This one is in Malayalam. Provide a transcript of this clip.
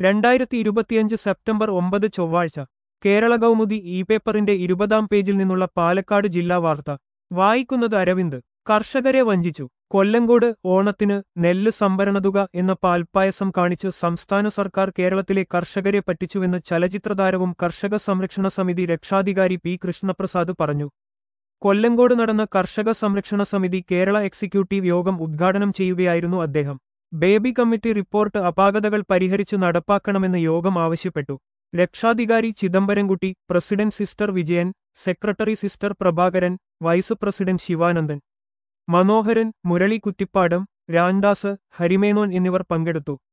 രണ്ടായിരത്തി ഇരുപത്തിയഞ്ച് സെപ്റ്റംബർ ഒമ്പത് ചൊവ്വാഴ്ച കേരള കൗമുദി ഇ പേപ്പറിന്റെ ഇരുപതാം പേജിൽ നിന്നുള്ള പാലക്കാട് ജില്ലാ വാർത്ത വായിക്കുന്നത് അരവിന്ദ് കർഷകരെ വഞ്ചിച്ചു കൊല്ലങ്കോട് ഓണത്തിന് നെല്ല് സംഭരണതുക എന്ന പാൽപ്പായസം കാണിച്ച് സംസ്ഥാന സർക്കാർ കേരളത്തിലെ കർഷകരെ പറ്റിച്ചുവെന്ന് ചലച്ചിത്രതാരവും കർഷക സംരക്ഷണ സമിതി രക്ഷാധികാരി പി കൃഷ്ണപ്രസാദ് പറഞ്ഞു കൊല്ലങ്കോട് നടന്ന കർഷക സംരക്ഷണ സമിതി കേരള എക്സിക്യൂട്ടീവ് യോഗം ഉദ്ഘാടനം ചെയ്യുകയായിരുന്നു അദ്ദേഹം ബേബി കമ്മിറ്റി റിപ്പോർട്ട് അപാകതകൾ പരിഹരിച്ചു നടപ്പാക്കണമെന്ന് യോഗം ആവശ്യപ്പെട്ടു രക്ഷാധികാരി Chidambaramkutty president sister Vijayan secretary sister Prabhakaran vice president Sivanandan Manoharan Murali Kuttippadam Ramdas Harimenon എന്നിവർ പങ്കെടുത്തു